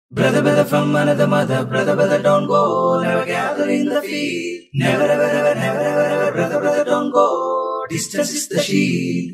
Brother, brother from another mother, brother, brother, don't go. Never gather in the field. Never, ever, ever, never, ever, ever, brother, brother, don't go. Distance is the shield.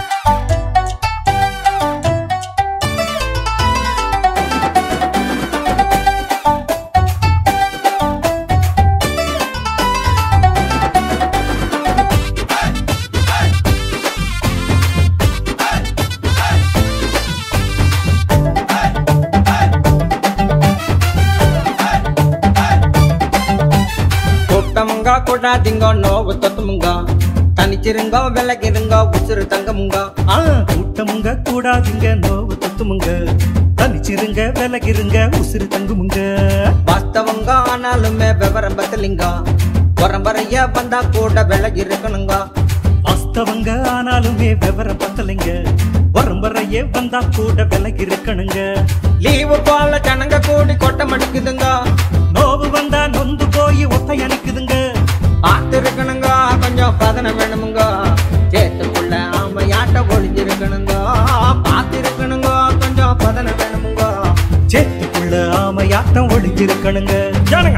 கூட்டமுங்க கூட்டாதீங்க நோவு தொத்துமுங்க தனிச்சிருங்க விலகிருங்க உசுறு தங்கமுங்க ஆ, கூட்டமுங்க கூடாதுங்க நோவு தொத்துமுங்க தனிச்சிருங்க விலகிருங்க உசுறு தங்குமுங்க வாஸ்தவங்க ஆனாலுமே விவரம் பத்தலிங்க பரம்பரைய வந்தா கூட விலகி இருக்கணுங்க வாஸ்தவங்க ஆனாலுமே விவரம் பத்தலைங்க வரம்பறையே வந்தா கூட விலகி இருக்கணுங்க லீவு போல ஜனங்க கூடி கொட்டம் அடிக்குதுங்க நோவு வந்தா நொந்து போய் ஒத்தை அணிக்குதுங்க பார்த்து இருக்கணுங்க கொஞ்சம் பதன வேணுமுங்க சேத்துக்குள்ள ஆமையாட்ட ஒளிஞ்சிருக்கணுங்க பார்த்து இருக்கணுங்க கொஞ்சம் பதன வேணுமுங்க சேத்துக்குள்ள ஆமையாட்டம் ஒளிஞ்சிருக்கணுங்க ஜனங்க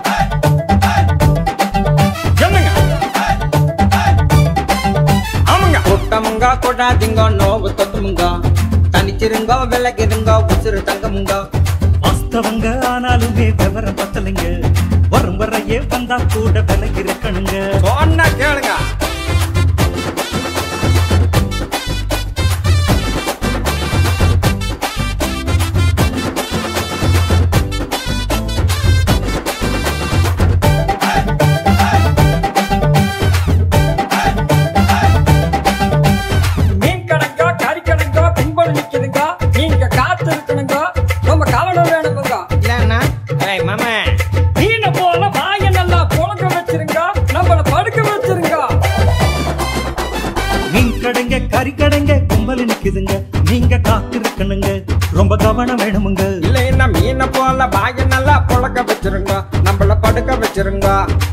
ஜனங்க ஆமாங்க கூட்டமுங்க கூட்டாதீங்க நோவு தொத்துமுங்க தனிச்சிருங்க விலகிருங்க உசுறு தங்கமுங்க வாஸ்தவங்க ஆனாலுமே விவரம் பத்தலைங்க வரம்பறையே வந்தா கூட விலகி இருக்கணுங்க சொன்னா கேளுங்க மீன் கடைக்கோ கறி கடைக்கோ பின்பல் நிக்குதுங்க நீங்க காத்து இருக்கணுங்க ரொம்ப கவனம் வேணுமுங்க இல்லன்னா ஏய் மாமா மீனை போல வாய நல்லா புழக்க வச்சிருங்க நம்மள படுக்க வச்சிருங்க மீன் கடைங்க கறி கடைங்க கும்பல் நிக்குதுங்க நீங்க காத்திருக்கணுங்க ரொம்ப கவனம் வேணுமுங்க இல்லைன்னா மீனை போல பாய நல்லா புழக்க வச்சிருங்க நம்மள படுக்க வச்சிருங்க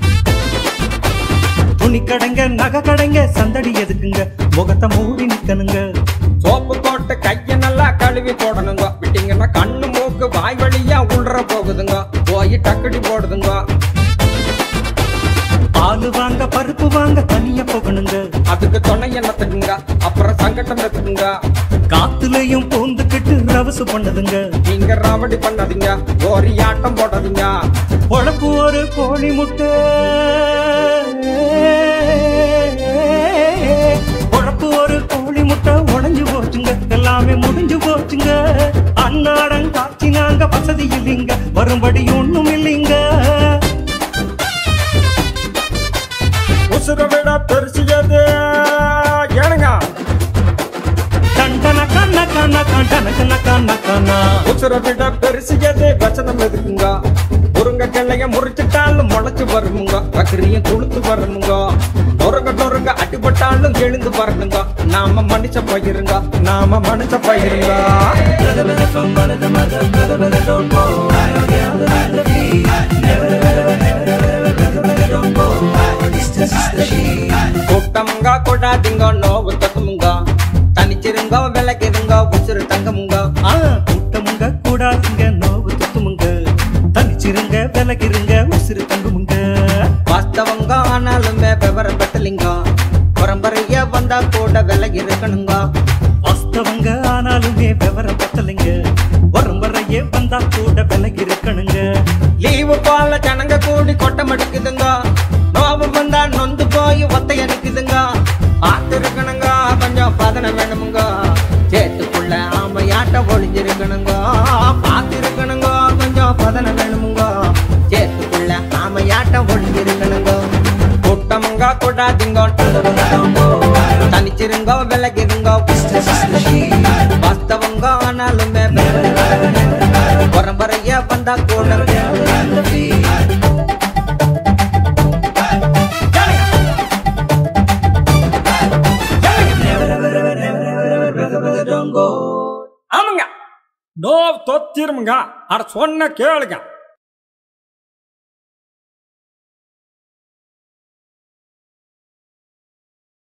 துணி கடைங்க நகை கடைங்க சந்தடி எதுக்குங்க முகத்தை மூடி நிக்கணுங்க சோப்பு போட்டு கைய நல்லா கழுவி போடணுங்க விட்டீங்கன்னா கண்ணு மூக்கு வாய் வழியா உள்ற போகுதுங்க போய் டக்கடி போடுதுங்க பால் வாங்க பருப்பு வாங்க தனியா போகணுங்க அதுக்கு துணை என்னத்துக்குங்க அப்புறம் சங்கட்டம் எதுக்குங்க காத்துலயும் பூந்துக்கிட்டு ரவசு பண்ணுதுங்க நீங்க ராவடி பண்ணாதீங்க ஒரு ஆட்டம் போடாதீங்க பொழப்பு ஒரு கோழி முட்டை பொழப்பு ஒரு கோழி முட்டை உடைஞ்சு போச்சுங்க எல்லாமே முடிஞ்சு போச்சுங்க அன்னாடம் காய்ச்சினாங்க வசதி இல்லைங்க வரும்படி ஒண்ணும் இல்லைங்க உசுர விட பெருசியது ஏனுங்க கண்டன கண்ண கண்ண கண்டன கண்ண கண்ண கண்ணா உசுர விட பெருசியது வச்சனம் எதுக்குங்க முருங்க கிளைய முறிச்சிட்டாலும் முளைச்சு வருமுங்க பக்கரியும் துளுத்து வரணுங்க நொறுங்க நொறுங்க அடிபட்டாலும் எழுந்து வரணுங்க நாம மனுஷ பயிருங்க நாம மனுஷ பயிருங்க Brother, brother from another mother, brother, brother, don't go. Never gather in the field. Never, ever, ever, never, ever, ever, brother, brother, don't go. Distance is the shield. கூட்டமுங்க கூட்டாதீங்க நோவு தத்துமுங்க தனிச்சிருங்க விலகிருங்க உசுறு தங்கமுங்க ஆ, கூட்டமுங்க கூடாதுங்க நோவு துத்துமுங்க தனிச்சிருங்க விலகிருங்க உசிறு தங்குமுங்க வாஸ்தவங்க ஆனாலுமே விவரம் பத்தலிங்க பரம்பரைய வந்தா கூட விலகி இருக்கணுங்க வாஸ்தவங்க ஆனாலுமே விவரம் பத்தலைங்க வரம்பறையே வந்தா கூட விலகி இருக்கணுங்க லீவு போல ஜனங்க கூடி கொட்டம் அடிக்குதுங்க நோவு வந்தா நொந்து போய் ஒத்தை அடிக்குதுங்க ஆத்து இருக்கணுங்க கொஞ்சம் பதன வேணுமுங்க சேத்துக்குள்ள ஆமையாட்ட ஒளிஞ்சிருக்கணுங்க பார்த்து இருக்கணுங்க கொஞ்சம் பதன வேணுமுங்க சேத்துக்குள்ள ஆமையாட்ட ஒளிஞ்சிருக்கணுங்க கூட்டமுங்க கூட்டாதீங்க தனிச்சிருங்க விலகிருங்க Distance is the shield. வாஸ்தவங்க ஆனாலுமே பரம்பரைய வந்தா கூட Gather in the field. Never, ever, ever, never, ever, ever, brother, brother, don't go. ஆமாங்க நோ தொத்திருமுங்க அட சொன்ன கேளுங்க